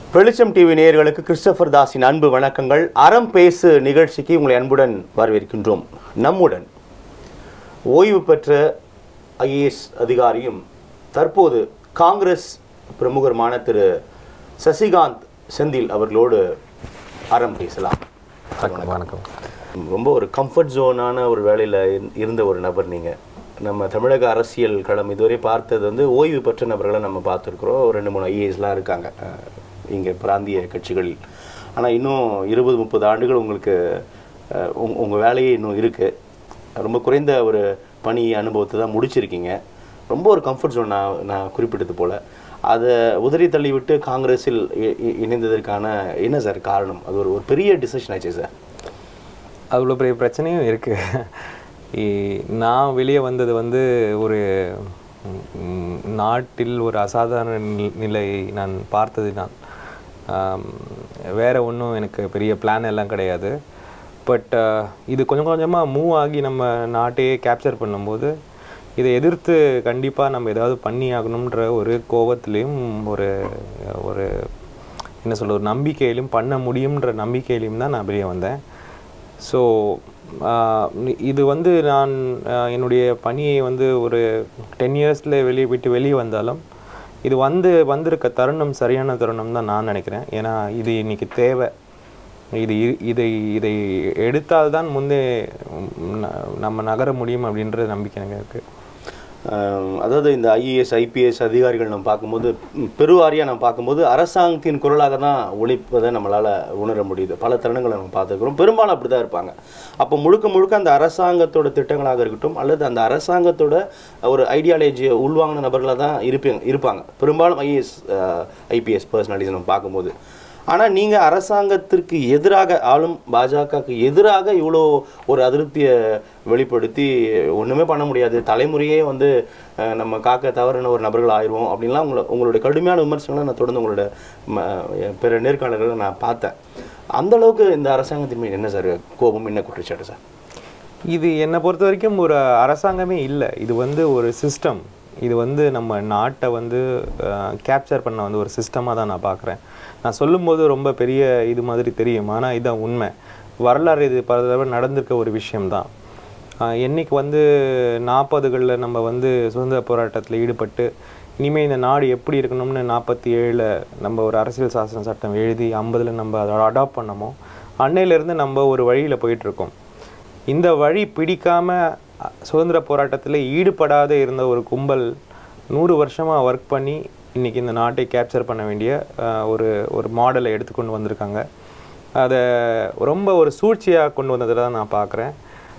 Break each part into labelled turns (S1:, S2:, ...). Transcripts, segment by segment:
S1: வெளிச்சம் டிவி நேயர்களுக்கு கிறிஸ்டபர் தாஸின் அன்பு வணக்கங்கள் அறம் பேசு நிகழ்ச்சிக்கு உங்களை அன்புடன் வரவேற்கின்றோம் நம்முடன் ஓய்வு பெற்ற ஐஏஎஸ் அதிகாரியும் தற்போது காங்கிரஸ் பிரமுகருமான திரு சசிகாந்த் செந்தில் அவர்களோடு அறம் பேசலாம்
S2: வணக்கம் வணக்கம்
S1: ரொம்ப ஒரு கம்ஃபர்ட் ஜோனான ஒரு வேலையில் இருந்த ஒரு நபர் நீங்கள் நம்ம தமிழக அரசியல் களம் இதுவரை பார்த்தது வந்து ஓய்வு பெற்ற நபர்களை நம்ம பார்த்துருக்குறோம் ஒரு ரெண்டு மூணு ஐஏஎஸ்லாம் இருக்காங்க இங்கே பிராந்திய கட்சிகளில் ஆனால் இன்னும் இருபது முப்பது ஆண்டுகள் உங்களுக்கு அஹ், உங்க உங்கள் வேலையே இன்னும் இருக்குது ரொம்ப குறைந்த ஒரு பணி அனுபவத்தை தான் முடிச்சிருக்கீங்க ரொம்ப ஒரு கம்ஃபர்ட் ஜோன் நான் நான் குறிப்பிட்டது போல் அதை உதறி தள்ளி விட்டு காங்கிரஸில் இ- இ- இணைந்ததற்கான என்ன சார் காரணம் அது ஒரு ஒரு பெரிய டிசிஷன் ஆச்சு சார்
S2: அவ்வளோ பெரிய பிரச்சனையும் இருக்குது நான் வெளியே வந்தது வந்து ஒரு ம், நாட்டில் ஒரு அசாதாரண நி- நிலை நான் பார்த்தது நான் ஆம், வேற ஒன்றும் எனக்கு பெரிய பிளான் எல்லாம் கிடையாது பட் இது கொஞ்சம் கொஞ்சமாக மூவ் ஆகி நம்ம நாட்டையே கேப்சர் பண்ணும்போது இதை எதிர்த்து கண்டிப்பாக நம்ம ஏதாவது பண்ணி ஆகணுன்ற ஒரு கோவத்திலையும் ஒரு ஒரு என்ன சொல்ல ஒரு நம்பிக்கையிலும் பண்ண முடியுன்ற நம்பிக்கையிலையும் தான் நான் வெளியே வந்தேன் ஸோ இது வந்து நான் ஆஹ், என்னுடைய பணியை வந்து ஒரு டென் இயர்ஸில் வெளியே விட்டு வெளியே வந்தாலும் இது வந்து வந்திருக்க தருணம் சரியான தருணம் தான் நான் நினைக்கிறேன் ஏன்னா இது இன்னைக்கு தேவை இது இ- இதை இதை எடுத்தால்தான் முன்னே ம், ந- நம்ம நகர முடியும் அப்படின்ற நம்பிக்கை எனக்கு இருக்குது
S1: ஆஹ் அதாவது இந்த ஐஏஎஸ் ஐபிஎஸ் அதிகாரிகள் நம்ம பார்க்கும்போது ம், பெருவாரியாக நம்ம பார்க்கும்போது அரசாங்கத்தின் குரலாக தான் ஒழிப்பதை நம்மளால் உணர முடியுது பல தருணங்களை நம்ம பார்த்துருக்குறோம் பெரும்பாலும் அப்படி தான் இருப்பாங்க அப்போ முழுக்க முழுக்க அந்த அரசாங்கத்தோட திட்டங்களாக இருக்கட்டும் அல்லது அந்த அரசாங்கத்தோட ஒரு ஐடியாலஜியை உள்வாங்கின நபர்களாக தான் இருப்பாங்க இருப்பாங்க பெரும்பாலும் ஐஏஎஸ் ஐபிஎஸ் பர்சனாலிட்டிஸ் நம்ம பார்க்கும்போது ஆனால் நீங்கள் அரசாங்கத்திற்கு எதிராக ஆளும் பாஜகவுக்கு எதிராக இவ்வளோ ஒரு அதிருப்தியை வெளிப்படுத்தி ஒன்றுமே பண்ண முடியாது தலைமுறையே வந்து அஹ், நம்ம காக்க தவறின ஒரு நபர்கள் ஆயிடுவோம் அப்படின்லாம் உங்களை உங்களுடைய கடுமையான விமர்சனங்களை நான் தொடர்ந்து உங்களோட ம, பிற நேர்காணல்களை நான் பார்த்தேன் அந்த அளவுக்கு இந்த அரசாங்கத்தின் மீது என்ன சார் கோபம் என்ன குற்றச்சாட்டு சார்
S2: இது என்னை பொறுத்த வரைக்கும் ஒரு அரசாங்கமே இல்லை இது வந்து ஒரு சிஸ்டம் இது வந்து நம்ம நாட்டை வந்து கேப்சர் பண்ண வந்து ஒரு சிஸ்டமாக தான் நான் பார்க்குறேன் நான் சொல்லும்போது ரொம்ப பெரிய இது மாதிரி தெரியும் ஆனால் இதுதான் உண்மை வரலாறு இது பல தடவை நடந்திருக்க ஒரு விஷயம்தான் ஆஹ் என்னைக்கு வந்து நாற்பதுகளில் நம்ம வந்து சுதந்திர போராட்டத்தில் ஈடுபட்டு இனிமேல் இந்த நாடு எப்படி இருக்கணும்னு நாற்பத்தி ஏழில் நம்ம ஒரு அரசியல் சாசன சட்டம் எழுதி ஐம்பதில் நம்ம அதை அடாப்ட் பண்ணமோ அன்னையிலேருந்து நம்ம ஒரு வழியில் போயிட்டுருக்கோம் இந்த வழி பிடிக்காம அ, சுதந்திர போராட்டத்தில் ஈடுபடாத இருந்த ஒரு கும்பல் நூறு வருஷமாக ஒர்க் பண்ணி இன்னைக்கு இந்த நாட்டை கேப்சர் பண்ண வேண்டிய அஹ், ஒரு ஒரு மாடலை எடுத்துக்கொண்டு வந்திருக்காங்க அதை ரொம்ப ஒரு சூழ்ச்சியாக கொண்டு வந்ததை தான் நான் பார்க்குறேன்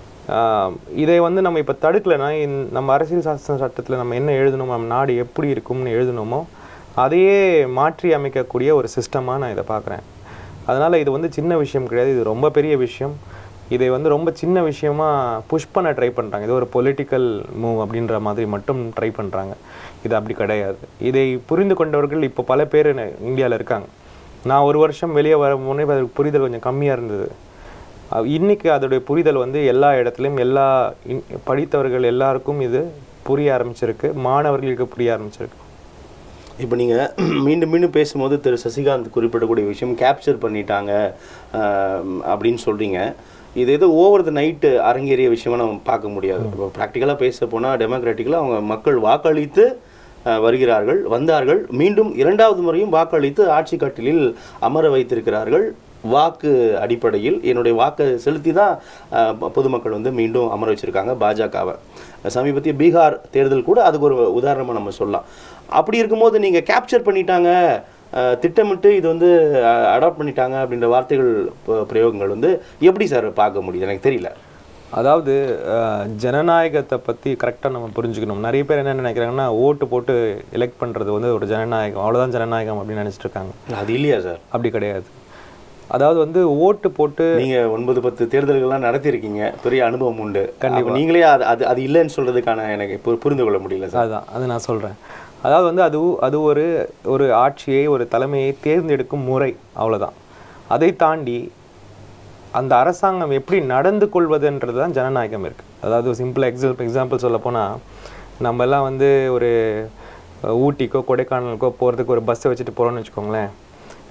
S2: இதை வந்து நம்ம இப்போ தடுக்கலைன்னா இந்த- நம்ம அரசியல் சாசன சட்டத்தில் நம்ம என்ன எழுதணும் நம்ம நாடு எப்படி இருக்கும்னு எழுதணுமோ அதையே மாற்றி அமைக்கக்கூடிய ஒரு சிஸ்டமாக நான் இதை பார்க்குறேன் அதனால் இது வந்து சின்ன விஷயம் கிடையாது இது ரொம்ப பெரிய விஷயம் இதை வந்து ரொம்ப சின்ன விஷயமா புஷ் பண்ண ட்ரை பண்ணுறாங்க இது ஒரு பொலிட்டிக்கல் மூவ் அப்படின்ற மாதிரி மட்டும் ட்ரை பண்ணுறாங்க இது அப்படி கிடையாது இதை புரிந்து கொண்டவர்கள் இப்போ பல பேர் இந்தியாவில் இருக்காங்க நான் ஒரு வருஷம் வெளியே வர முன்னே அதுக்கு புரிதல் கொஞ்சம் கம்மியாக இருந்தது அஹ் இன்னைக்கு அதோடைய புரிதல் வந்து எல்லா இடத்துலையும் எல்லா இன்- படித்தவர்கள் எல்லாருக்கும் இது புரிய ஆரம்பிச்சிருக்கு மாணவர்களுக்கு புரிய ஆரம்பிச்சிருக்கு
S1: இப்போ நீங்கள் மீண்டும் மீண்டும் பேசும்போது திரு சசிகாந்த் குறிப்பிடக்கூடிய விஷயம் கேப்சர் பண்ணிட்டாங்க ஆஹ், அப்படின்னு சொல்கிறீங்க இது ஏதோ ஓவர் த நைட்டு அரங்கேறிய விஷயமா நம்ம பார்க்க முடியாது இப்போ ப்ராக்டிக்கலாக பேச போனால் டெமோக்ராட்டிக்கலாக அவங்க மக்கள் வாக்களித்து ஆஹ், வருகிறார்கள் வந்தார்கள் மீண்டும் இரண்டாவது முறையும் வாக்களித்து ஆட்சி கட்டிலில் அமர வைத்திருக்கிறார்கள் வாக்கு அடிப்படையில் என்னுடைய வாக்கை செலுத்தி தான் ஆஹ், பொ- பொதுமக்கள் வந்து மீண்டும் அமர வச்சிருக்காங்க பாஜகவை சமீபத்திய பீகார் தேர்தல் கூட அதுக்கு ஒரு உதாரணமாக நம்ம சொல்லலாம் அப்படி இருக்கும்போது நீங்கள் கேப்சர் பண்ணிட்டாங்க ஆஹ், திட்டமிட்டு இது வந்து அடாப்ட் பண்ணிட்டாங்க அப்படின்ற வார்த்தைகள் ப- பிரயோகங்கள் வந்து எப்படி சார் பார்க்க முடியுது எனக்கு தெரியல
S2: அதாவது அஹ், ஜனநாயகத்தை பற்றி கரெக்டாக நம்ம புரிஞ்சுக்கணும் நிறைய பேர் என்ன நினைக்கிறாங்கன்னா ஓட்டு போட்டு எலெக்ட் பண்ணுறது வந்து ஒரு ஜனநாயகம் அவ்வளோதான் ஜனநாயகம் அப்படின்னு நினைச்சிட்டு இருக்காங்க
S1: அது இல்லையா சார்
S2: அப்படி கிடையாது அதாவது வந்து ஓட்டு போட்டு
S1: நீங்க ஒன்பது பத்து தேர்தல்கள்லாம் நடத்தியிருக்கீங்க பெரிய அனுபவம் உண்டு கண்டிப்பாக நீங்களே அது அது அது இல்லைன்னு சொல்றதுக்கான எனக்கு பு- புரிந்து கொள்ள முடியல சார்
S2: அதுதான் அது நான் சொல்கிறேன் அதாவது வந்து அது அது ஒரு ஒரு ஆட்சியை ஒரு தலைமையை தேர்ந்தெடுக்கும் முறை அவ்வளவுதான் அதை தாண்டி அந்த அரசாங்கம் எப்படி நடந்து கொள்வதுன்றது தான் ஜனநாயகம் இருக்குது அதாவது சிம்பிள் எக்ஸாம்பிள் எக்ஸாம்பிள் சொல்ல போனால் நம்ம எல்லாம் வந்து ஒரு அஹ், ஊட்டிக்கோ கொடைக்கானலுக்கோ போகிறதுக்கு ஒரு பஸ்ஸை வச்சுட்டு போகிறோம்னு வச்சுக்கோங்களேன்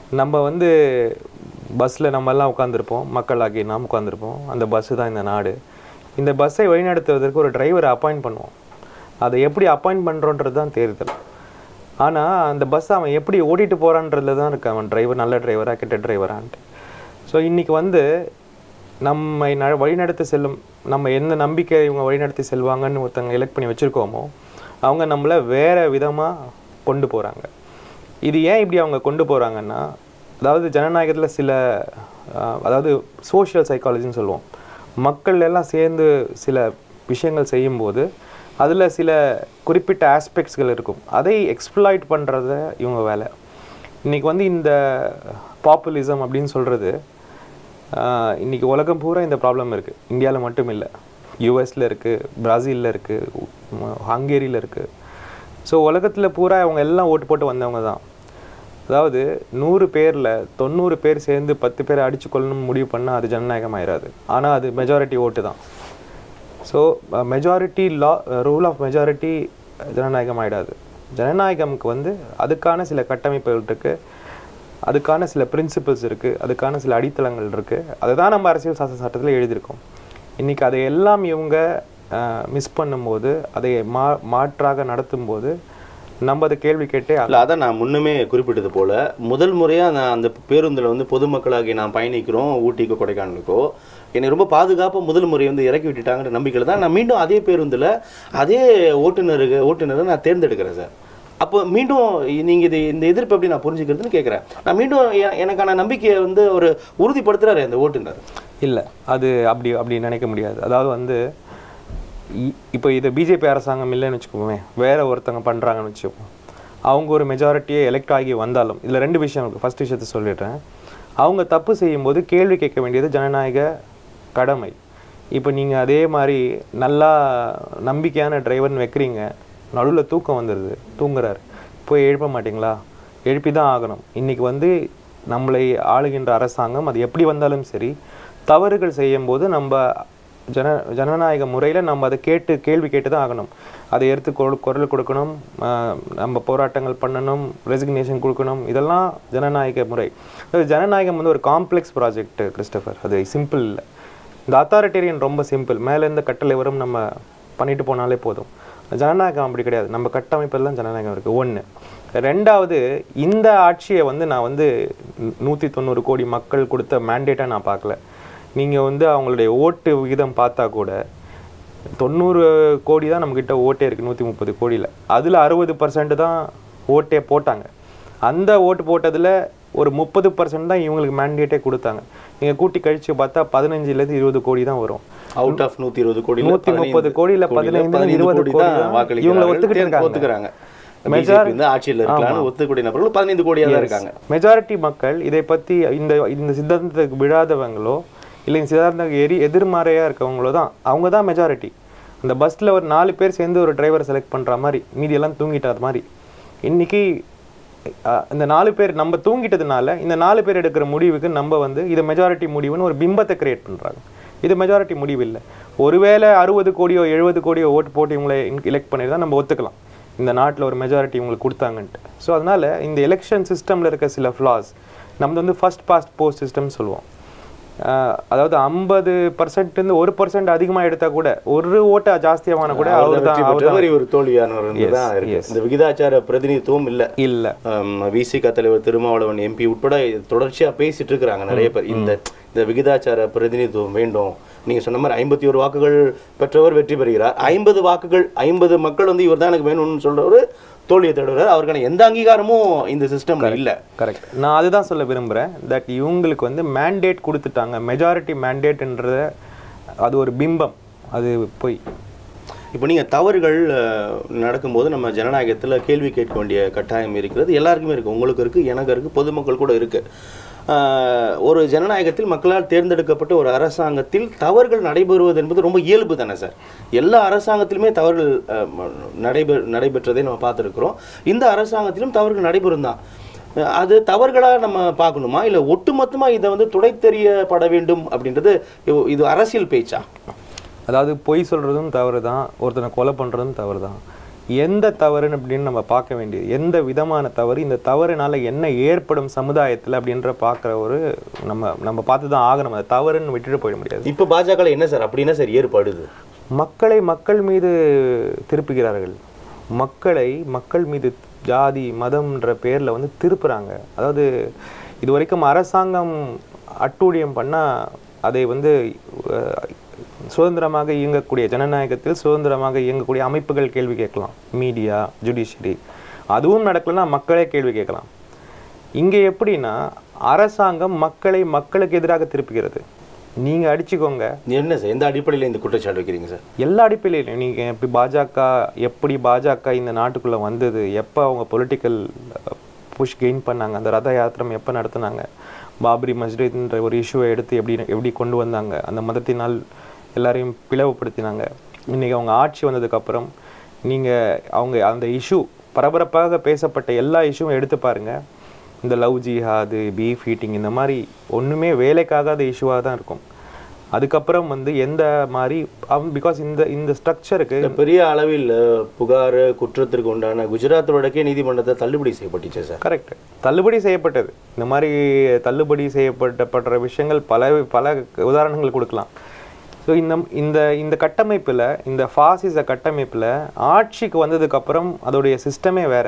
S2: நம்ம வந்து பஸ்ஸில் நம்ம எல்லாம் உட்காந்துருப்போம் மக்களாகி நாம் உட்காந்துருப்போம் அந்த பஸ்ஸு தான் இந்த நாடு இந்த பஸ்ஸை வழிநடத்துவதற்கு ஒரு டிரைவரை அப்பாயிண்ட் பண்ணுவோம் அதை எப்படி அப்பாயிண்ட் பண்ணுறோன்றது தான் தேர்தல் ஆனால் அந்த பஸ் அவன் எப்படி ஓட்டிட்டு போகிறான்றதுல தான் இருக்கு அவன் டிரைவர் நல்ல டிரைவரா கெட்ட டிரைவரான்ட்டு ஸோ இன்னைக்கு வந்து நம்மை ந வழிநடத்தி செல்லும் நம்ம என்ன நம்பிக்கை இவங்க வழிநடத்தி செல்வாங்கன்னு ஒருத்தங்க எலெக்ட் பண்ணி வச்சுருக்கோமோ அவங்க நம்மளை வேறு விதமாக கொண்டு போகிறாங்க இது ஏன் இப்படி அவங்க கொண்டு போகிறாங்கன்னா அதாவது ஜனநாயகத்தில் சில ஆஹ், அதாவது சோஷியல் சைக்காலஜின்னு சொல்லுவோம் மக்கள் எல்லாம் சேர்ந்து சில விஷயங்கள் செய்யும்போது அதில் சில குறிப்பிட்ட ஆஸ்பெக்ட்ஸ்கள் இருக்கும் அதை எக்ஸ்ப்ளாய்ட் பண்ணுறத இவங்க வேலை இன்னைக்கு வந்து இந்த பாப்புலிசம் அப்படின்னு சொல்கிறது இன்னைக்கு உலகம் பூரா இந்த ப்ராப்ளம் இருக்குது இந்தியாவில் மட்டும் இல்லை யூஎஸில் இருக்குது பிரேசிலில் இருக்குது ஹங்கேரியில் இருக்குது ஸோ உலகத்தில் பூரா அவங்க எல்லாம் ஓட்டு போட்டு வந்தவங்க தான் அதாவது நூறு பேரில் தொண்ணூறு பேர் சேர்ந்து பத்து பேரை அடிச்சு கொள்ளணும் முடிவு பண்ணால் அது ஜனநாயகம் ஆயிராது ஆனால் அது மெஜாரிட்டி ஓட்டு தான் ஸோ மெஜாரிட்டி லா ரூல் ஆஃப் மெஜாரிட்டி ஜனநாயகம் ஆயிடாது ஜனநாயகம்க்கு வந்து அதுக்கான சில கட்டமைப்புகள் இருக்குது அதுக்கான சில பிரின்சிபல்ஸ் இருக்குது அதுக்கான சில அடித்தளங்கள் இருக்குது அதை தான் நம்ம அரசியல் சாசன சட்டத்தில் எழுதியிருக்கோம் இன்றைக்கி அதை எல்லாம் இவங்க மிஸ் பண்ணும்போது அதை மா மாற்றாக நடத்தும்போது நம்ம அதை கேள்வி கேட்டே ஆகணும்.
S1: இல்லை அதான் நான் முன்னமே குறிப்பிட்டது போல முதல் முறையாக நான் அந்த பேருந்தில் வந்து பொதுமக்களாகி நான் பயணிக்கிறோம் ஊட்டிக்கோ கொடைக்கானலுக்கோ என்னை ரொம்ப பாதுகாப்பாக முதல் முறை வந்து இறக்கி விட்டுட்டாங்கிற நம்பிக்கையில் தான் நான் மீண்டும் அதே பேருந்தில் அதே ஓட்டுநருக்கு ஓட்டுநரை நான் தேர்ந்தெடுக்கிறேன் சார் அப்போ மீண்டும் நீங்கள் இது இந்த எதிர்ப்பு எப்படி நான் புரிஞ்சுக்கிறதுன்னு கேட்குறேன் நான் மீண்டும் எ- எனக்கான நம்பிக்கையை வந்து ஒரு உறுதிப்படுத்துறாரு அந்த ஓட்டுநர்
S2: இல்லை அது அப்படி அப்படி நினைக்க முடியாது அதாவது வந்து இ- இப்போ இது பிஜேபி அரசாங்கம் இல்லைன்னு வச்சுக்கோமே வேற ஒருத்தங்க பண்ணுறாங்கன்னு வச்சுக்கோம் அவங்க ஒரு மெஜாரிட்டியை எலெக்ட் ஆகி வந்தாலும் இதில் ரெண்டு விஷயம் இருக்குது ஃபர்ஸ்ட் விஷயத்தை சொல்லிடுறேன் அவங்க தப்பு செய்யும்போது கேள்வி கேட்க வேண்டியது ஜனநாயக கடமை இப்போ நீங்கள் அதே மாதிரி நல்லா நம்பிக்கையான டிரைவர்னு வைக்கிறீங்க நடுவில் தூக்கம் வந்துடுது தூங்குறாரு போய் எழுப்ப மாட்டீங்களா எழுப்பி தான் ஆகணும் இன்னைக்கு வந்து நம்மளை ஆளுகின்ற அரசாங்கம் அது எப்படி வந்தாலும் சரி தவறுகள் செய்யும்போது நம்ம ஜன ஜனநாயக முறையில் நம்ம அதை கேட்டு கேள்வி கேட்டு தான் ஆகணும் அதை எடுத்து குரல் குரல் கொடுக்கணும் ஆஹ் நம்ம போராட்டங்கள் பண்ணணும் ரெசிக்னேஷன் கொடுக்கணும் இதெல்லாம் ஜனநாயக முறை அதாவது ஜனநாயகம் வந்து ஒரு காம்ப்ளெக்ஸ் ப்ராஜெக்ட் கிறிஸ்டபர் அது சிம்பிள் இல்லை இந்த அத்தாரிட்டேரியன் ரொம்ப சிம்பிள் மேலேருந்து கட்டளை வரும் நம்ம பண்ணிட்டு போனாலே போதும் ஜனநாயகம் அப்படி கிடையாது நம்ம கட்டமைப்பெல்லாம் ஜனநாயகம் இருக்குது ஒன்று ரெண்டாவது இந்த ஆட்சியை வந்து நான் வந்து நூற்றி தொண்ணூறு கோடி மக்கள் கொடுத்த மேண்டேட்டாக நான் பார்க்கல நீங்கள் வந்து அவங்களுடைய ஓட்டு விகிதம் பார்த்தா கூட தொண்ணூறு கோடி தான் நம்மக்கிட்ட ஓட்டே இருக்குது நூற்றி முப்பது கோடியில் அதில் அறுபது பர்சன்ட் தான் ஓட்டே போட்டாங்க அந்த ஓட்டு போட்டதில் ஒரு முப்பது பர்சன்ட் தான் இவங்களுக்கு மேண்டேட்டே கொடுத்தாங்க நீங்கள் கூட்டி கழிச்சு பார்த்தா பதினஞ்சுலேருந்து இருபது கோடி தான் வரும்
S1: அவுட் ஆஃப் நூற்றி இருபது கோடி
S2: நூத்தி முப்பது கோடியில பதினைந்து, இருபது கோடி தான் இவங்களை
S1: வாக்களிக்கிறாங்க
S2: ஒத்துக்கிட்டு இருக்காங்க.
S1: ஒத்துக்கிறாங்க
S2: Major-
S1: பிஜேபி வந்து ஆட்சியில் இருக்கலாம்னு ஒத்துக்கூடிய நபர்கள் பதினைந்து கோடியா தான் இருக்காங்க
S2: மெஜாரிட்டி மக்கள் இதை பற்றி இந்த இந்த சித்தாந்தத்துக்கு விழாதவங்களோ இல்லை இந்த சித்தாந்தத்துக்கு எரி எதிர்மறையாக இருக்கவங்களோ தான் அவங்க தான் மெஜாரிட்டி அந்த பஸ்ஸில் ஒரு நாலு பேர் சேர்ந்து ஒரு டிரைவரை செலக்ட் பண்ணுற மாதிரி மீதி எல்லாம் தூங்கிட்டாத மாதிரி இன்னைக்கு அஹ், இந்த நாலு பேர் நம்ம தூங்கிட்டதுனால இந்த நாலு பேர் எடுக்கிற முடிவுக்கு நம்ம வந்து இது மெஜாரிட்டி முடிவுன்னு ஒரு பிம்பத்தை கிரியேட் பண்ணுறாங்க இது மெஜாரிட்டி முடிவு இல்லை ஒருவேளை அறுபது கோடியோ எழுபது கோடியோ ஓட்டு போட்டு இவங்களை எலெக்ட் பண்ணியிருந்தா நம்ம ஒத்துக்கலாம் இந்த நாட்டில் ஒரு மெஜாரிட்டி இவங்களுக்கு கொடுத்தாங்கன்ட்டு ஸோ அதனால இந்த எலெக்ஷன் சிஸ்டமில் இருக்க சில ஃப்ளாஸ் நம்ம வந்து ஃபர்ஸ்ட் பாஸ்ட் போஸ்ட் சிஸ்டம் சொல்லுவோம் ஆஹ் அதாவது ஐம்பது பர்சன்ட்லேருந்து ஒரு பர்சன்ட் அதிகமாக எடுத்தால் கூட ஒரு ஓட்டை ஜாஸ்தியாவான கூட அவர்
S1: அவர்
S2: தான்
S1: வெற்றி
S2: அவர்
S1: பெற்றவர் இவர் தோல்வியானவர் தான் இருக்கு
S2: yes.
S1: இந்த விகிதாச்சார பிரதிநிதித்துவம் இல்ல
S2: இல்லை
S1: விசிக தலைவர் திருமாவளவன் எம்பி உட்பட இது தொடர்ச்சியா பேசிட்டு இருக்கிறாங்க நிறைய பேர் இந்த இந்த விகிதாச்சார பிரதிநிதித்துவம் வேண்டும் நீங்க சொன்ன மாதிரி ஐம்பத்தி ஒரு வாக்குகள் பெற்றவர் வெற்றி பெறுகிறார் ஐம்பது வாக்குகள் ஐம்பது மக்கள் வந்து இவர் தான் எனக்கு வேணும்னு சொல்றவர் தோல்வியை தேடுறார் அவருக்கான எந்த அங்கீகாரமும் இந்த சிஸ்டம் இல்ல
S2: கரெக்ட் நான் அதுதான் சொல்ல விரும்புகிறேன் தட் இவங்களுக்கு வந்து மேண்டேட் கொடுத்துட்டாங்க மெஜாரிட்டி மேண்டேட்ன்றத அது ஒரு பிம்பம் அது பொய்
S1: இப்போ நீங்கள் தவறுகள் அஹ், நடக்கும்போது நம்ம ஜனநாயகத்தில் கேள்வி கேட்க வேண்டிய கட்டாயம் இருக்கிறது எல்லாருக்குமே இருக்குது உங்களுக்கு இருக்குது எனக்கு இருக்குது பொதுமக்கள் கூட இருக்குது ஒரு ஜனநாயகத்தில் மக்களால் தேர்ந்தெடுக்கப்பட்ட ஒரு அரசாங்கத்தில் தவறுகள் நடைபெறுவது என்பது ரொம்ப இயல்பு தானே சார் எல்லா அரசாங்கத்திலுமே தவறுகள் அஹ், ம- நடைபெ நடைபெற்றதை நம்ம பார்த்துருக்குறோம் இந்த அரசாங்கத்திலும் தவறுகள் நடைபெறும் தான் அஹ், அது தவறுகளாக நம்ம பார்க்கணுமா இல்லை ஒட்டுமொத்தமாக இதை வந்து துடைத்தெறியப்பட வேண்டும் அப்படின்றது இது- இது அரசியல் பேச்சா
S2: அதாவது பொய் சொல்கிறதும் தவறு தான் ஒருத்தனை கொலை பண்ணுறதும் தவறு தான் எந்த தவறுன்னு அப்படின்னு நம்ம பார்க்க வேண்டியது எந்த விதமான தவறு இந்த தவறுனால என்ன ஏற்படும் சமுதாயத்தில் அப்படின்ற பார்க்குற ஒரு நம்ம நம்ம பார்த்து தான் ஆகணும் அந்த தவறுன்னு விட்டுட்டு போயிட முடியாது
S1: இப்போ பாஜக என்ன சார் அப்படின்னா சார் ஏற்பாடுது
S2: மக்களை மக்கள் மீது திருப்புகிறார்கள் மக்களை மக்கள் மீது ஜாதி மதம்ன்ற பேரில் வந்து திருப்புறாங்க அதாவது இது வரைக்கும் அரசாங்கம் அட்டூழியம் பண்ணால் அதை வந்து அஹ், சுதந்திரமாக இயங்கக்கூடிய ஜனநாயகத்தில் சுதந்திரமாக இயங்கக்கூடிய அமைப்புகள் கேள்வி கேட்கலாம் மீடியா ஜுடிஷியரி அதுவும் நடக்கலைன்னா மக்களே கேள்வி கேட்கலாம் இங்கே எப்படின்னா அரசாங்கம் மக்களை மக்களுக்கு எதிராக திருப்புகிறது நீங்கள் அடிச்சுக்கோங்க
S1: என்ன சார் எந்த அடிப்படையில் இந்த குற்றச்சாட்டு வைக்கிறீங்க சார்
S2: எல்லா அடிப்படையிலும் நீங்கள் எப்படி பாஜக எப்படி பாஜக இந்த நாட்டுக்குள்ளே வந்தது எப்போ அவங்க பொலிட்டிக்கல் புஷ் கெயின் பண்ணாங்க அந்த ரத யாத்திரம் எப்போ நடத்துனாங்க பாபரி மஸ்ஜித்ன்ற ஒரு இஷ்யூவை எடுத்து எப்படி எப்படி கொண்டு வந்தாங்க அந்த மதத்தினால் எல்லாரையும் பிளவுபடுத்தினாங்க இன்றைக்கி அவங்க ஆட்சி வந்ததுக்கப்புறம் நீங்கள் அவங்க அந்த இஷ்யூ பரபரப்பாக பேசப்பட்ட எல்லா இஷ்யூவும் எடுத்து பாருங்க இந்த லவ் ஜிஹாது பீஃப் ஹீட்டிங் இந்த மாதிரி ஒன்றுமே வேலைக்காகாத இஷ்யூவாக தான் இருக்கும் அதுக்கப்புறம் வந்து எந்த மாதிரி பிகாஸ் இந்த இந்த ஸ்ட்ரக்சருக்கு
S1: இந்த பெரிய அளவில் அஹ், புகார் குற்றத்திற்கு உண்டான குஜராத் வழக்கே நீதிமன்றத்தை தள்ளுபடி செய்யப்பட்டுச்சு சார்
S2: கரெக்ட் தள்ளுபடி செய்யப்பட்டது இந்த மாதிரி தள்ளுபடி செய்யப்பட்டப்படுற விஷயங்கள் பல பல உதாரணங்கள் கொடுக்கலாம் ஸோ இந்த இந்த இந்த கட்டமைப்பில் இந்த ஃபாசிச கட்டமைப்பில் ஆட்சிக்கு வந்ததுக்கப்புறம் அதோடைய சிஸ்டமே வேற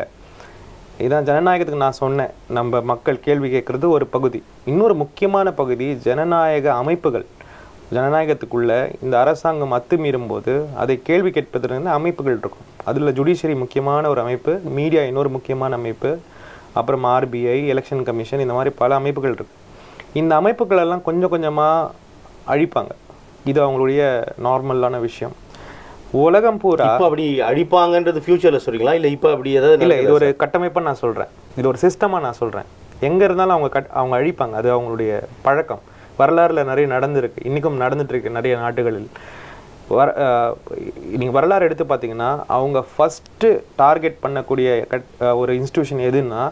S2: இதான் ஜனநாயகத்துக்கு நான் சொன்னேன் நம்ம மக்கள் கேள்வி கேட்குறது ஒரு பகுதி இன்னொரு முக்கியமான பகுதி ஜனநாயக அமைப்புகள் ஜனநாயகத்துக்குள்ள இந்த அரசாங்கம் அத்துமீறும் போது அதை கேள்வி கேட்பதற்கு அமைப்புகள் இருக்கும் அதில் ஜுடிஷியரி முக்கியமான ஒரு அமைப்பு மீடியா இன்னொரு முக்கியமான அமைப்பு அப்புறம் ஆர்பிஐ எலெக்ஷன் கமிஷன் இந்த மாதிரி பல அமைப்புகள் இருக்கு இந்த அமைப்புகள் எல்லாம் கொஞ்சம் கொஞ்சமாக அழிப்பாங்க இது அவங்களுடைய நார்மலான விஷயம் உலகம் பூரா
S1: இப்போ அப்படி அழிப்பாங்கன்றது ஃபியூச்சர்ல சொல்றீங்களா இல்ல இப்போ அப்படி ஏதாவது
S2: இல்லை இது ஒரு கட்டமைப்பாக நான் சொல்கிறேன் இது ஒரு சிஸ்டமாக நான் சொல்கிறேன் எங்கே இருந்தாலும் அவங்க கட் அவங்க அழிப்பாங்க அது அவங்களுடைய பழக்கம் வரலாறுல நிறைய நடந்திருக்கு இன்றைக்கும் நடந்துட்டு இருக்கு நிறைய நாடுகளில் வர நீங்கள் வரலாறு எடுத்து பார்த்தீங்கன்னா அவங்க ஃபஸ்ட்டு டார்கெட் பண்ணக்கூடிய கட் அஹ், ஒரு இன்ஸ்டியூஷன் எதுன்னா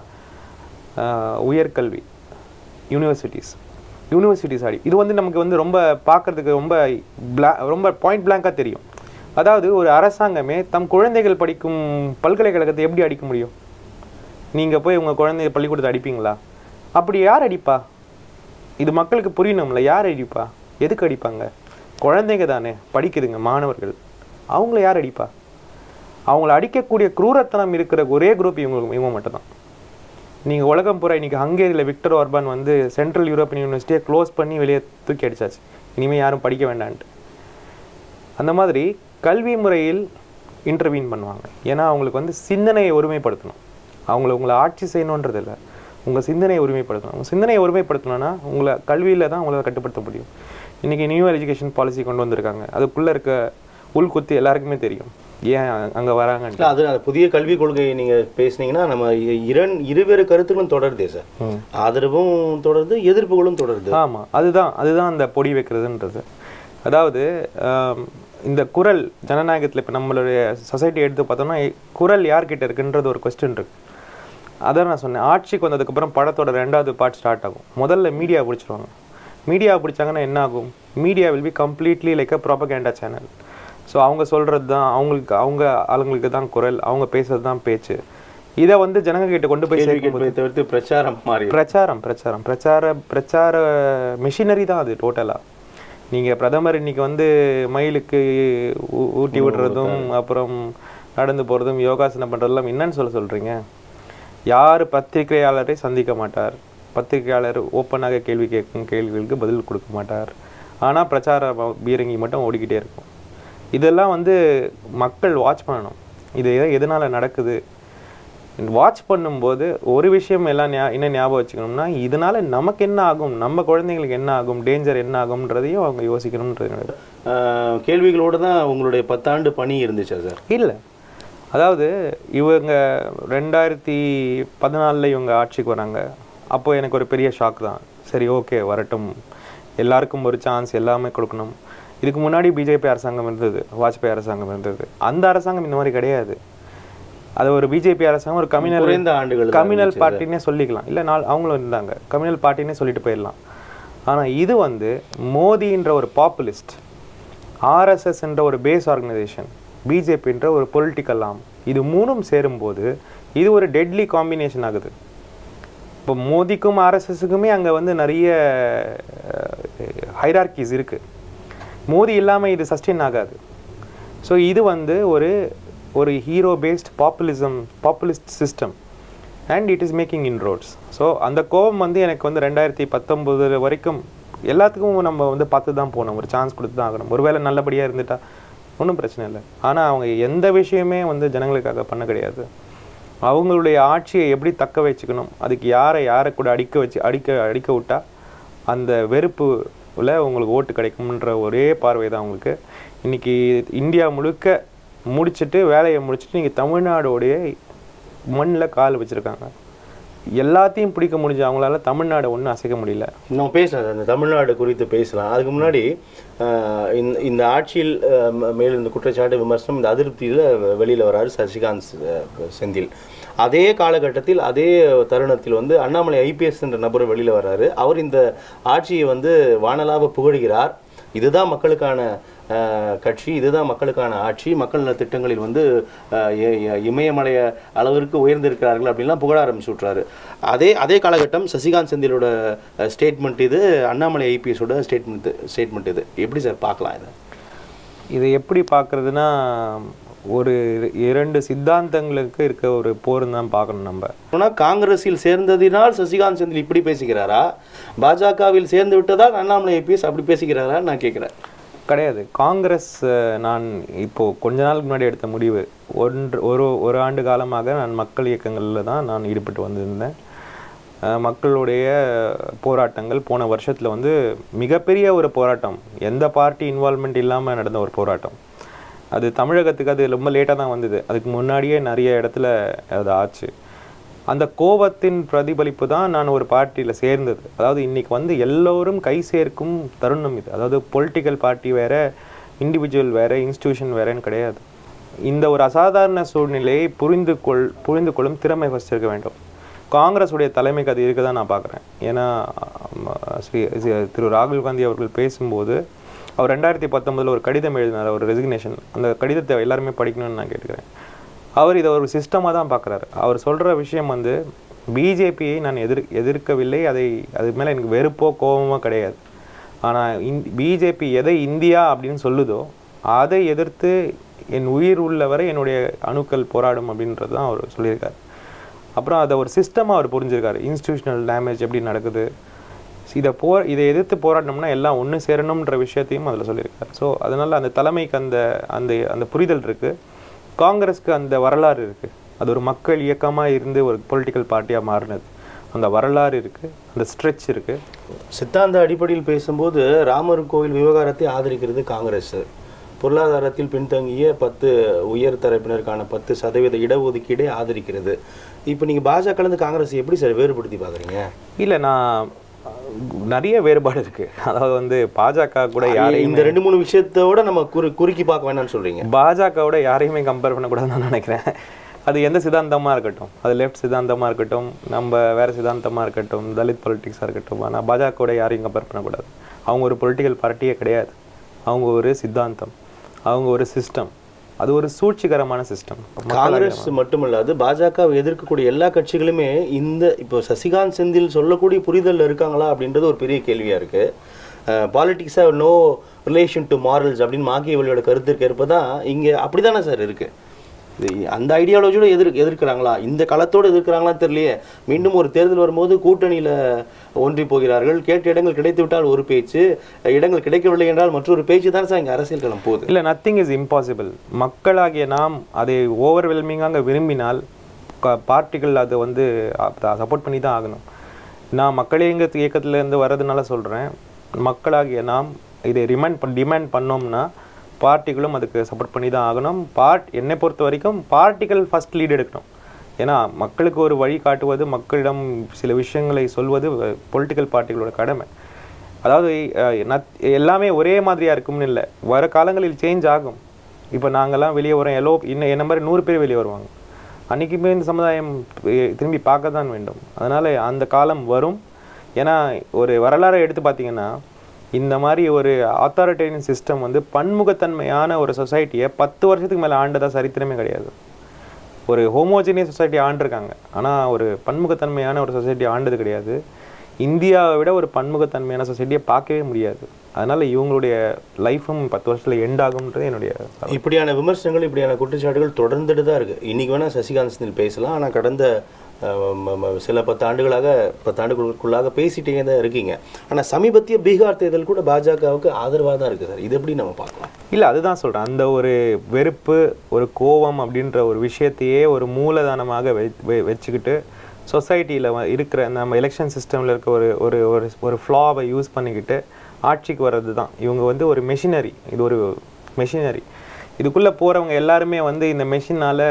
S2: அஹ், உயர்கல்வி யூனிவர்சிட்டிஸ் யூனிவர்சிட்டிஸ் அடி இது வந்து நமக்கு வந்து ரொம்ப பார்க்கறதுக்கு ரொம்ப பிளா ரொம்ப பாயிண்ட் பிளாங்காக தெரியும் அதாவது ஒரு அரசாங்கமே தம் குழந்தைகள் படிக்கும் பல்கலைக்கழகத்தை எப்படி அடிக்க முடியும் நீங்கள் போய் உங்கள் குழந்தைய பள்ளிக்கூடத்தை அடிப்பீங்களா அப்படி யார் அடிப்பா இது மக்களுக்கு புரியணும்ல யார் அடிப்பா எதுக்கு அடிப்பாங்க குழந்தைங்க தானே படிக்குதுங்க மாணவர்கள் அவங்கள யார் அடிப்பா அவங்கள அடிக்கக்கூடிய குரூரத்தனம் இருக்கிற ஒரே குரூப் இவங்க இவங்க மட்டும்தான் நீங்கள் உலகம் பூரா இன்னைக்கு ஹங்கேரியில் விக்டர் ஆர்பான் வந்து சென்ட்ரல் யூரோப்பியன் யூனிவர்சிட்டியை க்ளோஸ் பண்ணி வெளியே தூக்கி அடிச்சாச்சு இனிமேல் யாரும் படிக்க வேண்டான்ட்டு அந்த மாதிரி கல்வி முறையில் இன்டர்வீன் பண்ணுவாங்க ஏன்னா அவங்களுக்கு வந்து சிந்தனையை ஒருமைப்படுத்தணும் அவங்கள உங்களை ஆட்சி செய்யணுன்றது இல்லை உங்கள் சிந்தனையை ஒருமைப்படுத்தணும் உங்கள் சிந்தனையை ஒருமைப்படுத்தணும்னா உங்களை கல்வியில் தான் உங்களை கட்டுப்படுத்த முடியும் இன்றைக்கி நியூ எஜுகேஷன் பாலிசி கொண்டு வந்திருக்காங்க அதுக்குள்ளே இருக்க உள்குத்து எல்லாருக்குமே தெரியும் ஏன் அங்கே வராங்கன்ட்டு
S1: இல்ல அது அது புதிய கல்விக் கொள்கையை நீங்க பேசுனீங்கன்னா நம்ம இ- இரண் இருவேறு கருத்துக்களும் தொடருதே சார்
S2: ம்.
S1: ஆதரவும் தொடருது எதிர்ப்புகளும் தொடருது
S2: ஆமாம் அதுதான் அதுதான் அந்த பொடி வைக்கிறதுன்றது அதாவது ஆம், இந்த குரல் ஜனநாயகத்தில் இப்போ நம்மளுடைய சொசைட்டி எடுத்து பார்த்தோம்னா இ- குரல் யார்கிட்ட இருக்குன்றது ஒரு கொஸ்டின் இருக்கு அதான் நான் சொன்னேன் ஆட்சிக்கு வந்ததுக்கப்புறம் படத்தோட ரெண்டாவது பார்ட் ஸ்டார்ட் ஆகும் முதல்ல மீடியா பிடிச்சிருவாங்க மீடியா பிடிச்சாங்கன்னா என்ன ஆகும் media will be completely like uh propaganda channel so அவங்க சொல்கிறது தான் அவங்களுக்கு அவங்க ஆளுங்களுக்கு தான் குரல் அவங்க பேசுறது தான் பேச்சு இதை வந்து ஜனங்க கிட்ட கொண்டு போய்
S1: கேள்வி
S2: சேர்க்கும்
S1: கேட்பதை தவிர்த்து பிரச்சாரம் மாறி
S2: பிரச்சாரம் பிரச்சாரம் பிரச்சார பிரச்சார மிஷினரி தான் அது டோட்டலாக நீங்கள் பிரதமர் இன்னைக்கு வந்து மயிலுக்கு ஊ- ஊட்டி விடுறதும் அப்புறம் நடந்து போகிறதும் யோகாசனம் பண்ணுறதெல்லாம் என்னன்னு சொல்ல சொல்கிறீங்க யார் பத்திரிகையாளரை சந்திக்க மாட்டார் பத்திரிகையாளர் ஓப்பனாக கேள்வி கேட்கும் கேள்விகளுக்கு பதில் கொடுக்க மாட்டார் ஆனால் பிரச்சார ப- பீரங்கி மட்டும் ஓடிக்கிட்டே இருக்கும் இதெல்லாம் வந்து மக்கள் வாட்ச் பண்ணணும் இது எது- எதனால நடக்குது வாட்ச் பண்ணும்போது ஒரு விஷயம் எல்லாம் ஞா- என்ன ஞாபகம் வச்சுக்கணும்னா இதனால நமக்கு என்ன ஆகும் நம்ம குழந்தைங்களுக்கு என்ன ஆகும் டேஞ்சர் என்ன ஆகும்ன்றதையும் அவங்க யோசிக்கணும்ன்றது
S1: ஆஹ், கேள்விகளோட தான் உங்களுடைய பத்தாண்டு பணி இருந்துச்சா சார்
S2: இல்லை அதாவது இவங்க ரெண்டாயிரத்தி பதினாலில் இவங்க ஆட்சிக்கு வராங்க அப்போ எனக்கு ஒரு பெரிய ஷாக் தான் சரி ஓகே வரட்டும் எல்லாருக்கும் ஒரு சான்ஸ் எல்லாமே கொடுக்கணும் இதுக்கு முன்னாடி பிஜேபி அரசாங்கம் இருந்தது வாஜ்பாய் அரசாங்கம் இருந்தது அந்த அரசாங்கம் இந்த மாதிரி கிடையாது அது ஒரு பிஜேபி அரசாங்கம் ஒரு கம்யூனல்
S1: குறைந்த ஆண்டுகள் தான்
S2: கம்யூனல்
S1: இருந்துச்சு.
S2: பார்ட்டினே சொல்லிக்கலாம் இல்லை நாள் அவங்களும் இருந்தாங்க கம்யூனல் பார்ட்டினே சொல்லிட்டு போயிடலாம் ஆனால் இது வந்து மோதின்ற ஒரு பாப்புலிஸ்ட் ஆர்எஸ்எஸ் என்ற ஒரு பேஸ் ஆர்கனைசேஷன் பிஜேபின்ற ஒரு பொலிட்டிக்கல் ஆம் இது மூணும் சேரும்போது இது ஒரு டெட்லி காம்பினேஷன் ஆகுது இப்போ மோதிக்கும் ஆர்எஸ்எஸ்க்குமே அங்கே வந்து நிறைய ஹைரார்கிஸ் இருக்குது மோதி இல்லாமல் இது சஸ்டெயின் ஆகாது ஸோ இது வந்து ஒரு ஒரு hero based populism populist system and it is making inroads so அந்த கோபம் வந்து எனக்கு வந்து ரெண்டாயிரத்தி பத்தொம்போது வரைக்கும் எல்லாத்துக்கும் நம்ம வந்து பார்த்து தான் போகணும் ஒரு சான்ஸ் கொடுத்து தான் ஆகணும் ஒருவேளை நல்லபடியாக இருந்துட்டா ஒன்றும் பிரச்சனை இல்லை ஆனால் அவங்க எந்த விஷயமே வந்து ஜனங்களுக்காக பண்ண கிடையாது அவங்களுடைய ஆட்சியை எப்படி தக்க வச்சுக்கணும் அதுக்கு யாரை யாரை கூட அடிக்க வச்சு அடிக்க அடிக்க விட்டா அந்த வெறுப்புல உங்களுக்கு ஓட்டு கிடைக்கும்ன்ற ஒரே பார்வை தான் அவங்களுக்கு இன்னைக்கு இந்தியா முழுக்க முடிச்சிட்டு வேலையை முடிச்சிட்டு நீங்கள் தமிழ்நாடோடைய மண்ணில் கால் வச்சுருக்காங்க எல்லாத்தையும் பிடிக்க முடிஞ்ச அவங்களால தமிழ்நாடை ஒன்றும் அசைக்க முடியல
S1: நம்ம பேசலாம் அந்த தமிழ்நாடு குறித்து பேசலாம் அதுக்கு முன்னாடி ஆஹ், இந்த இந்த ஆட்சியில் ஆஹ், ம- மேல் இந்த குற்றச்சாட்டு விமர்சனம் இந்த அதிருப்தியில் வெளியில் வராரு சசிகாந்த் செ- செந்தில் அதே காலகட்டத்தில் அதே தருணத்தில் வந்து அண்ணாமலை ஐபிஎஸ் என்ற நபர் வெளியில் வர்றாரு அவர் இந்த ஆட்சியை வந்து வானலாக புகழ்கிறார் இதுதான் மக்களுக்கான ஆஹ், கட்சி இதுதான் மக்களுக்கான ஆட்சி மக்கள் நல திட்டங்களில் வந்து ஆஹ், இ- இ- இமயமலைய அளவிற்கு உயர்ந்திருக்கிறார்கள் அப்படின்லாம் புகழ ஆரம்பிச்சு விட்றாரு அதே அதே காலகட்டம் சசிகாந்த் செந்திலோட ஸ்டேட்மெண்ட் இது அண்ணாமலை ஐபிஎஸோட ஸ்டேட்மெண்ட் ஸ்டேட்மெண்ட் இது எப்படி சார் பார்க்கலாம் இதை
S2: இதை எப்படி பார்க்குறதுனா ஒரு இரண்டு சித்தாந்தங்களுக்கு இருக்க ஒரு போர்னு தான் பார்க்கணும் நம்ம
S1: ஆனால் காங்கிரஸில் சேர்ந்ததினால் சசிகாந்த் செந்தில் இப்படி பேசுகிறாரா பாஜகவில் சேர்ந்து விட்டதால் அண்ணாமலை ஐபிஎஸ் அப்படி பேசுகிறாரா நான் கேட்குறேன்
S2: கிடையாது காங்கிரஸ் அஹ், நான் இப்போ கொஞ்ச நாளுக்கு முன்னாடி எடுத்த முடிவு ஒன்று ஒரு ஒரு ஆண்டு காலமாக நான் மக்கள் இயக்கங்களில் தான் நான் ஈடுபட்டு வந்திருந்தேன் அஹ், மக்களுடைய போராட்டங்கள் போன வருஷத்தில் வந்து மிகப்பெரிய ஒரு போராட்டம் எந்த பார்ட்டி இன்வால்மெண்ட் இல்லாமல் நடந்த ஒரு போராட்டம் அது தமிழகத்துக்கு அது ரொம்ப லேட்டாக தான் வந்தது அதுக்கு முன்னாடியே நிறைய இடத்துல அது ஆச்சு அந்த கோபத்தின் பிரதிபலிப்பு தான் நான் ஒரு பார்ட்டியில் சேர்ந்தது அதாவது இன்னைக்கு வந்து எல்லோரும் கை சேர்க்கும் தருணம் இது அதாவது பொலிட்டிக்கல் பார்ட்டி வேற இண்டிவிஜுவல் வேற இன்ஸ்டிடியூஷன் வேறன்னு கிடையாது இந்த ஒரு அசாதாரண சூழ்நிலையை புரிந்து கொள் புரிந்து கொள்ளும் திறமை ஃபஸ்ட் இருக்க வேண்டும் காங்கிரஸுடைய தலைமைக்கு அது இருக்க தான் நான் பார்க்குறேன் ஏன்னா ஆமா, ஸ்ரீ ஸ்ரீ- திரு ராகுல் காந்தி அவர்கள் பேசும்போது அவர் ரெண்டாயிரத்தி பத்தொன்பதுல ஒரு கடிதம் எழுதினார் ஒரு ரெசிக்னேஷன் அந்த கடிதத்தை எல்லாருமே படிக்கணும்னு நான் கேட்டுக்கிறேன் அவர் இதை ஒரு சிஸ்டமாக தான் பார்க்குறாரு அவர் சொல்கிற விஷயம் வந்து பிஜேபியை நான் எதிர் எதிர்க்கவில்லை அதை அது மேலே எனக்கு வெறுப்போ கோபமோ கிடையாது ஆனால் இந் பிஜேபி எதை இந்தியா அப்படின்னு சொல்லுதோ அதை எதிர்த்து என் உயிர் உள்ளவரை என்னுடைய அணுக்கள் போராடும் அப்படின்றது தான் அவர் சொல்லியிருக்காரு அப்புறம் அதை ஒரு சிஸ்டமாக அவர் புரிஞ்சிருக்காரு இன்ஸ்டிடியூஷனல் டேமேஜ் எப்படி நடக்குது இதை போ இதை எதிர்த்து போராட்டம்னா எல்லாம் ஒன்று சேரணுன்ற விஷயத்தையும் அதில் சொல்லியிருக்காரு ஸோ அதனால் அந்த தலைமைக்கு அந்த அந்த அந்த புரிதல் இருக்குது காங்கிரஸ்க்கு அந்த வரலாறு இருக்குது அது ஒரு மக்கள் இயக்கமாக இருந்து ஒரு பொலிட்டிக்கல் பார்ட்டியாக மாறினது அந்த வரலாறு இருக்குது அந்த ஸ்ட்ரெச் இருக்குது
S1: சித்தாந்த அடிப்படையில் பேசும்போது ராமர் கோவில் விவகாரத்தை ஆதரிக்கிறது காங்கிரஸ் பொருளாதாரத்தில் பின்தங்கிய பத்து உயர் தரப்பினருக்கான பத்து சதவீத இடஒதுக்கீடை ஆதரிக்கிறது இப்போ நீங்கள் பாஜகலேருந்து காங்கிரஸ் எப்படி சார் வேறுபடுத்தி பார்க்குறீங்க
S2: இல்லை நான் நிறைய வேறுபாடு இருக்குது அதாவது வந்து பாஜக கூட யாரையும்
S1: இந்த ரெண்டு மூணு விஷயத்தோட நம்ம குறு குறுக்கி பார்க்க வேணாம்னு சொல்றீங்க
S2: பாஜகவோட யாரையுமே கம்பேர் பண்ணக்கூடாதுன்னு நான் நினைக்கிறேன் அது எந்த சித்தாந்தமாக இருக்கட்டும் அது லெஃப்ட் சித்தாந்தமாக இருக்கட்டும் நம்ம வேறு சித்தாந்தமாக இருக்கட்டும் தலித் பொலிட்டிக்ஸாக இருக்கட்டும் ஆனால் பாஜகவோட யாரையும் கம்பேர் பண்ணக்கூடாது அவங்க ஒரு பொலிட்டிக்கல் பார்ட்டியே கிடையாது அவங்க ஒரு சித்தாந்தம் அவங்க ஒரு சிஸ்டம் அது ஒரு சூழ்ச்சிகரமான சிஸ்டம்
S1: காங்கிரஸ் மட்டுமல்லாது பாஜகவை எதிர்க்கக்கூடிய எல்லா கட்சிகளுமே இந்த இப்போ சசிகாந்த் செந்தில் சொல்லக்கூடிய புரிதல்ல இருக்காங்களா அப்படின்றது ஒரு பெரிய கேள்வியா இருக்கு பாலிட்டிக்ஸா நோ ரிலேஷன் டு மாரல்ஸ் அப்படின்னு மாக்கியவழியோட கருத்திற்கு ஏற்பதான் இங்க அப்படிதானே சார் இருக்கு இது அந்த ஐடியாலஜியோட எதிர் எதிர்க்கிறாங்களா இந்த களத்தோடு எதிர்க்கிறாங்களா தெரியலையே மீண்டும் ஒரு தேர்தல் வரும்போது கூட்டணியில ஒன்றி போகிறார்கள் கேட்ட இடங்கள் கிடைத்து விட்டால் ஒரு பேச்சு இடங்கள் கிடைக்கவில்லை என்றால் மற்றொரு பேச்சு தான் சார் இங்க அரசியல் களம் போகுது
S2: இல்லை நத்திங் இஸ் இம்பாசிபிள் மக்களாகிய நாம் அதை ஓவர்வெல்மிங்காக விரும்பினால் பார்ட்டிகள் அதை வந்து சப்போர்ட் பண்ணி தான் ஆகணும் நான் மக்கள் இயங்க இயக்கத்துலேருந்து வர்றதுனால சொல்கிறேன் மக்களாகிய நாம் இதை ரிமைண்ட் பண் டிமாண்ட் பண்ணோம்னா பார்ட்டிகளும் அதுக்கு சப்போர்ட் பண்ணி தான் ஆகணும் பார்ட் என்னை பொறுத்த வரைக்கும் பார்ட்டிகள் ஃபர்ஸ்ட் லீட் எடுக்கணும் ஏன்னா மக்களுக்கு ஒரு வழி காட்டுவது மக்களிடம் சில விஷயங்களை சொல்வது பொலிட்டிக்கல் பார்ட்டிகளோட கடமை அதாவது அஹ், நத்- எல்லாமே ஒரே மாதிரியா இருக்கும்னு இல்லை வர காலங்களில் சேஞ்ச் ஆகும் இப்போ நாங்கெல்லாம் வெளியே வரோம் எல்லோ இன்னும் என்ன மாதிரி நூறு பேர் வெளியே வருவாங்க அன்றைக்குமே இந்த சமுதாயம் எ- திரும்பி பார்க்க தான் வேண்டும் அதனால் அந்த காலம் வரும் ஏன்னா ஒரு வரலாறை எடுத்து பார்த்தீங்கன்னா இந்த மாதிரி ஒரு ஆத்தாரிட்டேரியன் சிஸ்டம் வந்து பன்முகத்தன்மையான ஒரு சொசைட்டியை பத்து வருஷத்துக்கு மேலே ஆண்டதா சரித்திரமே கிடையாது ஒரு ஹோமோஜினியஸ் சொசைட்டி ஆண்டிருக்காங்க ஆனால் ஒரு பன்முகத்தன்மையான ஒரு சொசைட்டி ஆண்டது கிடையாது இந்தியாவை விட ஒரு பன்முகத்தன்மையான சொசைட்டியை பார்க்கவே முடியாது அதனால இவங்களுடைய லைஃபும் பத்து வருஷத்துல எண்ட் ஆகும்ன்றது என்னுடைய
S1: இப்படியான விமர்சனங்கள் இப்படியான குற்றச்சாட்டுகள் தொடர்ந்துட்டு தான் இருக்கு இன்னைக்கு வேணா சசிகாந்த் செந்தில் பேசலாம் ஆனால் கடந்த அஹ், ம- ம- சில பத்து ஆண்டுகளாக பத்து ஆண்டுகளுக்குள்ளாக பேசிட்டே தான் இருக்கீங்க ஆனால் சமீபத்திய பீகார் தேர்தல் கூட பாஜகவுக்கு ஆதரவாக தான் இருக்கு சார் இது எப்படி நம்ம பார்க்கலாம்
S2: இல்லை அதுதான் சொல்கிறேன் அந்த ஒரு வெறுப்பு ஒரு கோபம் அப்படின்ற ஒரு விஷயத்தையே ஒரு மூலதனமாக வெ வெ- வச்சுக்கிட்டு சொசைட்டியில் இருக்கிற நம்ம எலெக்ஷன் சிஸ்டமில் இருக்க ஒரு ஒரு ஒரு ஒரு ஃப்ளாவை யூஸ் பண்ணிக்கிட்டு ஆட்சிக்கு வர்றது தான் இவங்க வந்து ஒரு மெஷினரி இது ஒரு மெஷினரி இதுக்குள்ளே போகிறவங்க எல்லாருமே வந்து இந்த மெஷினால்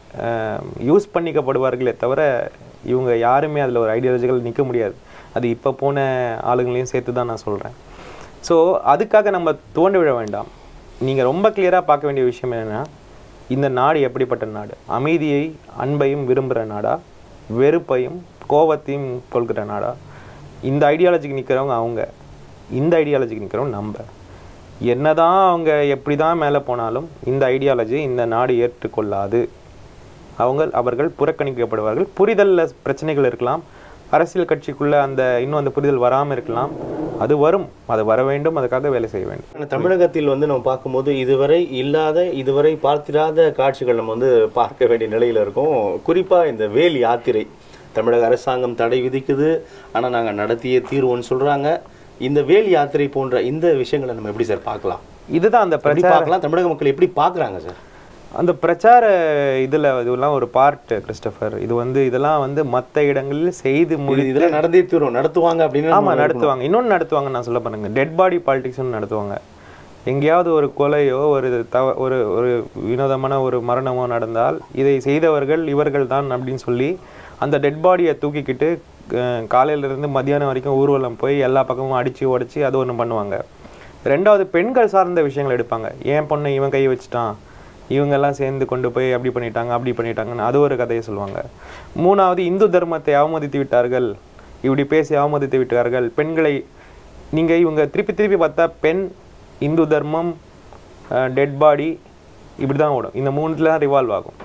S2: யூஸ் பண்ணிக்கப்படுவார்களே தவிர இவங்க யாருமே அதில் ஒரு ஐடியாலஜிகள் நிற்க முடியாது அது இப்போ போன ஆளுங்களையும் சேர்த்து தான் நான் சொல்கிறேன் ஸோ அதுக்காக நம்ம தோண்டி விழ வேண்டாம் நீங்கள் ரொம்ப கிளியராக பார்க்க வேண்டிய விஷயம் என்னென்னா இந்த நாடு எப்படிப்பட்ட நாடு அமைதியை அன்பையும் விரும்புகிற நாடா வெறுப்பையும் கோபத்தையும் கொள்கிற நாடா இந்த ஐடியாலஜிக்கு நிற்கிறவங்க அவங்க இந்த ஐடியாலஜிக்கு நிற்கிறவங்க நம்ம என்னதான் அவங்க எப்படி தான் மேலே போனாலும் இந்த ஐடியாலஜி இந்த நாடு ஏற்றுக்கொள்ளாது அவங்க அவர்கள் புறக்கணிக்கப்படுவார்கள் புரிதலில் பிரச்சனைகள் இருக்கலாம் அரசியல் கட்சிக்குள்ள அந்த இன்னும் அந்த புரிதல் வராமல் இருக்கலாம் அது வரும் அது வர வேண்டும் அதுக்காக வேலை செய்ய வேண்டும்
S1: ஆனா தமிழகத்தில் வந்து நம்ம பார்க்கும்போது இதுவரை இல்லாத இதுவரை பார்த்திராத காட்சிகள் நம்ம வந்து பார்க்க வேண்டிய நிலையில இருக்கோம் குறிப்பா இந்த வேல் யாத்திரை தமிழக அரசாங்கம் தடை விதிக்குது ஆனா நாங்க நடத்தியே தீர்வோம்னு சொல்றாங்க இந்த வேல் யாத்திரை போன்ற இந்த விஷயங்களை நம்ம எப்படி சார் பார்க்கலாம்
S2: இதுதான் அந்த
S1: எப்படி
S2: பிரச்சார
S1: பார்க்கலாம் தமிழக மக்கள் எப்படி பார்க்கறாங்க சார்
S2: அந்த பிரச்சார இதில் இதெல்லாம் ஒரு பார்ட் கிறிஸ்டபர் இது வந்து இதெல்லாம் வந்து மற்ற இடங்களில் செய்து முடி
S1: இது- இதெல்லாம் நடந்தே தீரும் நடத்துவாங்க அப்படின்னு
S2: ஆமா நடத்துவாங்க இன்னொன்னு நடத்துவாங்க நான் சொல்ல பாருங்க டெட் பாடி பாலிடிக்ஸ்னு நடத்துவாங்க எங்கேயாவது ஒரு கொலையோ ஒரு தவ ஒரு ஒரு வினோதமான ஒரு மரணமோ நடந்தால் இதை செய்தவர்கள் இவர்கள் தான் அப்படின்னு சொல்லி அந்த டெட் பாடியை தூக்கிக்கிட்டு அஹ், காலையில இருந்து மத்தியானம் வரைக்கும் ஊர்வலம் போய் எல்லா பக்கமும் அடிச்சு உடைச்சி அது ஒன்று பண்ணுவாங்க ரெண்டாவது பெண்கள் சார்ந்த விஷயங்கள் எடுப்பாங்க ஏன் பொண்ணை இவன் கை வச்சுட்டான் இவங்கெல்லாம் சேர்ந்து கொண்டு போய் அப்படி பண்ணிட்டாங்க அப்படி பண்ணிட்டாங்கன்னு அது ஒரு கதையை சொல்லுவாங்க மூணாவது இந்து தர்மத்தை அவமதித்து விட்டார்கள் இப்படி பேசி அவமதித்து விட்டார்கள் பெண்களை நீங்க இவங்க திருப்பி திருப்பி பார்த்தா பெண் இந்து தர்மம் டெட் பாடி இப்படி தான் ஓடும் இந்த மூணுத்துல தான் ரிவால்வ் ஆகும்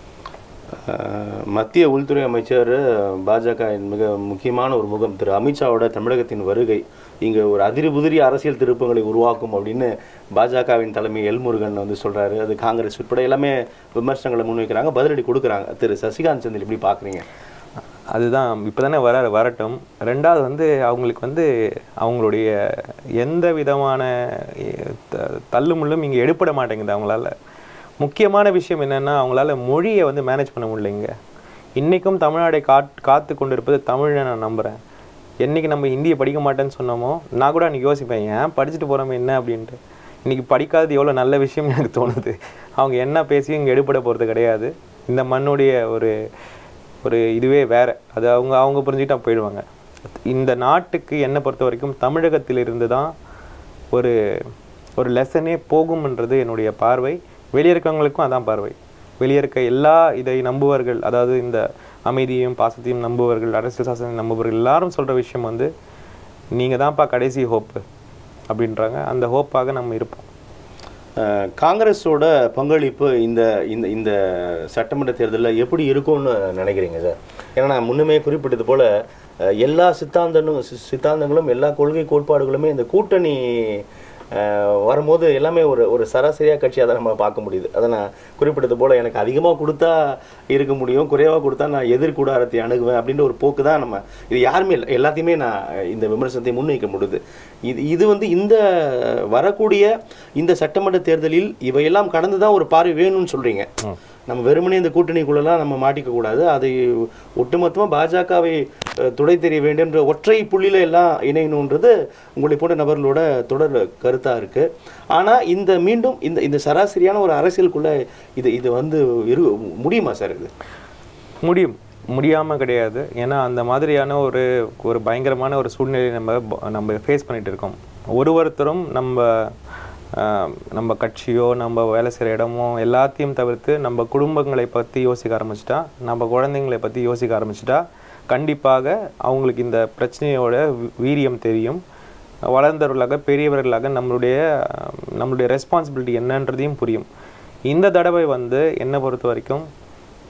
S1: அஹ், மத்திய உள்துறை அமைச்சர் பாஜக வின் மிக முக்கியமான ஒரு முகம் திரு அமித்ஷாவோட தமிழகத்தின் வருகை இங்க ஒரு அதிரி புதிரி அரசியல் திருப்பங்களை உருவாக்கும் அப்படின்னு பாஜகவின் தலைமை எல் முருகன் வந்து சொல்றாரு அது காங்கிரஸ் உட்பட எல்லாமே விமர்சனங்களை முன்வைக்கிறாங்க பதிலடி கொடுக்குறாங்க திரு சசிகாந்த் செந்தில் எப்படி பாக்குறீங்க
S2: அதுதான் இப்போ தானே வர வரட்டும் ரெண்டாவது வந்து அவங்களுக்கு வந்து அவங்களுடைய எந்த விதமான எ- த- தள்ளுமுள்ளும் இங்கே எடுப்பட மாட்டேங்குது அவங்களால முக்கியமான விஷயம் என்னன்னா அவங்களால மொழியை வந்து மேனேஜ் பண்ண முடியலைங்க இன்றைக்கும் தமிழ்நாடை காத் காத்து கொண்டு இருப்பது தமிழை நான் நம்புகிறேன் என்னைக்கு நம்ம ஹிந்தியை படிக்க மாட்டேன்னு சொன்னோமோ நான் கூட அன்றைக்கி யோசிப்பேன் ஏன் படிச்சுட்டு போகிறோமே என்ன அப்படின்ட்டு இன்னைக்கு படிக்காதது எவ்வளோ நல்ல விஷயம் எனக்கு தோணுது அவங்க என்ன பேசியும் இங்கே எடுப்பட போகிறது கிடையாது இந்த மண்ணுடைய ஒரு ஒரு இதுவே வேற அது அவங்க அவங்க புரிஞ்சுக்கிட்டா போயிடுவாங்க இந்த நாட்டுக்கு என்னை பொறுத்த வரைக்கும் தமிழகத்திலிருந்து தான் ஒரு ஒரு லெசனே போகும்ன்றது என்னுடைய பார்வை வெளியே இருக்கவங்களுக்கும் அதான் பார்வை வெளியே இருக்க எல்லா இதை நம்புவர்கள் அதாவது இந்த அமைதியையும் பாசத்தையும் நம்புவர்கள் அரசியல் சாசனம் நம்புவர்கள் எல்லாரும் சொல்ற விஷயம் வந்து நீங்க தான்ப்பா கடைசி ஹோப்பு அப்படின்றாங்க அந்த ஹோப்பாக நம்ம இருப்போம்
S1: அஹ், காங்கிரஸோட பங்களிப்பு இந்த இந்த இந்த சட்டமன்ற தேர்தலில் எப்படி இருக்கும்னு நினைக்கிறீங்க சார் ஏன்னா நான் முன்னுமே குறிப்பிட்டது போல அஹ், எல்லா சித்தாந்தங்களும் சி- சித்தாந்தங்களும் எல்லா கொள்கை கோட்பாடுகளுமே இந்த கூட்டணி அஹ், வரும்போது எல்லாமே ஒரு ஒரு சராசரியாக கட்சியாக தான் நம்ம பார்க்க முடியுது அதை நான் குறிப்பிட்டது போல எனக்கு அதிகமாக கொடுத்தா இருக்க முடியும் குறைவாக கொடுத்தா நான் எதிர்கூடாரத்தை அணுகுவேன் அப்படின்ற ஒரு போக்கு தான் நம்ம இது யாருமே இல்லை எல்லாத்தையுமே நான் இந்த விமர்சனத்தை முன்வைக்க முடியுது இது இது வந்து இந்த வரக்கூடிய இந்த சட்டமன்ற தேர்தலில் இவையெல்லாம் கடந்து தான் ஒரு பார்வை வேணும்னு சொல்றீங்க நம்ம வெறுமனே இந்த கூட்டணிக்குள்ளெல்லாம் நம்ம மாட்டிக்க கூடாது அதை ஒட்டுமொத்தமாக பாஜகவை அஹ், துடை தெரிய வேண்டும்ன்ற ஒற்றை புள்ளியில எல்லாம் இணையணுன்றது உங்களை போன்ற நபர்களோட தொடர் கருத்தா இருக்கு ஆனா இந்த மீண்டும் இந்த இந்த சராசரியான ஒரு அரசியலுக்குள்ள இது இது வந்து இரு முடியுமா சார் இது
S2: முடியும் முடியாம கிடையாது ஏன்னா அந்த மாதிரியான ஒரு ஒரு பயங்கரமான ஒரு சூழ்நிலையை நம்ம ப- நம்ம ஃபேஸ் பண்ணிட்டு இருக்கோம் ஒரு ஒருத்தரும் நம்ம ஆஹ், நம்ம கட்சியோ நம்ம வேலை செய்கிற இடமோ எல்லாத்தையும் தவிர்த்து நம்ம குடும்பங்களை பற்றி யோசிக்க ஆரம்பிச்சிட்டா நம்ம குழந்தைங்களை பற்றி யோசிக்க ஆரம்பிச்சிட்டா கண்டிப்பாக அவங்களுக்கு இந்த பிரச்சனையோட வீ- வீரியம் தெரியும் வளர்ந்தவர்களாக பெரியவர்களாக நம்மளுடைய ஆஹ், நம்மளுடைய ரெஸ்பான்சிபிலிட்டி என்னன்றதையும் புரியும் இந்த தடவை வந்து என்னை பொறுத்த வரைக்கும்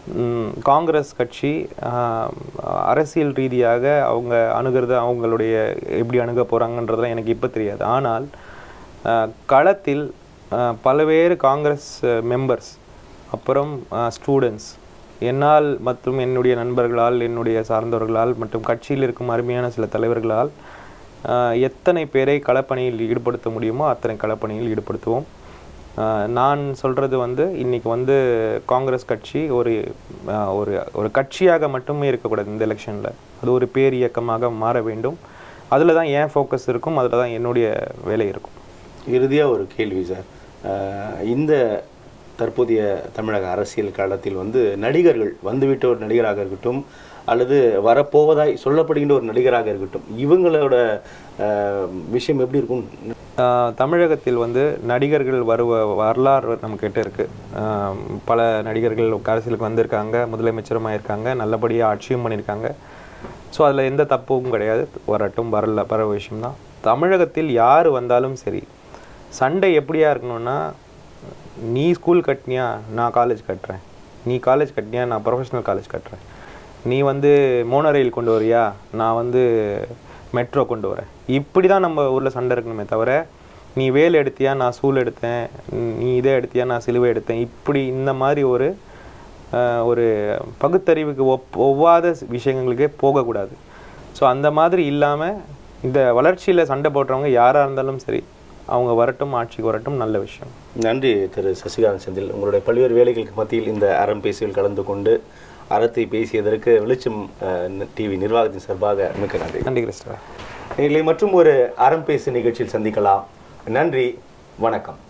S2: ம், காங்கிரஸ் கட்சி ஆஹ், அரசியல் ரீதியாக அவங்க அணுகிறது அவங்களுடைய எப்படி அணுக போகிறாங்கன்றதெல்லாம் எனக்கு இப்போ தெரியாது ஆனால் ஆஹ், களத்தில் ஆஹ், பல்வேறு காங்கிரஸ் மெம்பர்ஸ் அப்புறம் ஸ்டூடெண்ட்ஸ் என்னால் மற்றும் என்னுடைய நண்பர்களால் என்னுடைய சார்ந்தவர்களால் மற்றும் கட்சியில் இருக்கும் அருமையான சில தலைவர்களால் ஆஹ், எத்தனை பேரை களப்பணியில் ஈடுபடுத்த முடியுமோ அத்தனை களப்பணியில் ஈடுபடுத்துவோம் ஆஹ் நான் சொல்கிறது வந்து இன்னைக்கு வந்து காங்கிரஸ் கட்சி ஒரு ஆஹ் ஒரு ஒரு கட்சியாக மட்டுமே இருக்கக்கூடாது இந்த எலெக்ஷனில் அது ஒரு பேர் இயக்கமாக மாற வேண்டும் அதில் தான் ஏன் ஃபோக்கஸ் இருக்கும் அதில் தான் என்னுடைய வேலை இருக்கும்
S1: இறுதியாக ஒரு கேள்வி சார் அஹ் இந்த தற்போதைய தமிழக அரசியல் காலத்தில் வந்து நடிகர்கள் வந்துவிட்ட ஒரு நடிகராக இருக்கட்டும் அல்லது வரப்போவதாய் சொல்லப்படுகின்ற ஒரு நடிகராக இருக்கட்டும் இவங்களோட அஹ், விஷயம் எப்படி இருக்கும்
S2: ஆஹ் தமிழகத்தில் வந்து நடிகர்கள் வருவ வரலாறு நம்மக்கிட்ட இருக்குது பல நடிகர்கள் அரசியலுக்கு வந்திருக்காங்க முதலமைச்சருமாக இருக்காங்க நல்லபடியாக ஆட்சியும் பண்ணியிருக்காங்க ஸோ அதில் எந்த தப்பும் கிடையாது வரட்டும் வரல வர விஷயம்தான் தமிழகத்தில் யார் வந்தாலும் சரி சண்டை எப்படியா இருக்கணும்னா நீ ஸ்கூல் கட்டினியா நான் காலேஜ் கட்டுறேன் நீ காலேஜ் கட்டினியா நான் ப்ரொஃபஷனல் காலேஜ் கட்டுறேன் நீ வந்து மோனோ ரயில் கொண்டு வரியா நான் வந்து மெட்ரோ கொண்டு வரேன் இப்படி தான் நம்ம ஊரில் சண்டை இருக்கணுமே தவிர நீ வேல் எடுத்தியா நான் சூல் எடுத்தேன் நீ இதை எடுத்தியா நான் சிலுவை எடுத்தேன் இப்படி இந்த மாதிரி ஒரு ஆஹ், ஒரு பகுத்தறிவுக்கு ஒப் ஒவ்வாத விஷயங்களுக்கே போகக்கூடாது ஸோ அந்த மாதிரி இல்லாமல் இந்த வளர்ச்சியில் சண்டை போடுறவங்க யாராக இருந்தாலும் சரி அவங்க வரட்டும் ஆட்சிக்கு வரட்டும் நல்ல விஷயம்
S1: நன்றி திரு சசிகாந்த் செந்தில் உங்களுடைய பல்வேறு வேலைகளுக்கு மத்தியில் இந்த அறம் பேசியில் கலந்து கொண்டு அறத்தை பேசியதற்கு வெளிச்சம் டிவி நிர்வாகத்தின் சார்பாக மிக்க நன்றி
S2: நன்றி கிறிஸ்டர்
S1: நேயர்களே மற்றும் ஒரு அறம் பேசு நிகழ்ச்சியில் சந்திக்கலாம் நன்றி வணக்கம்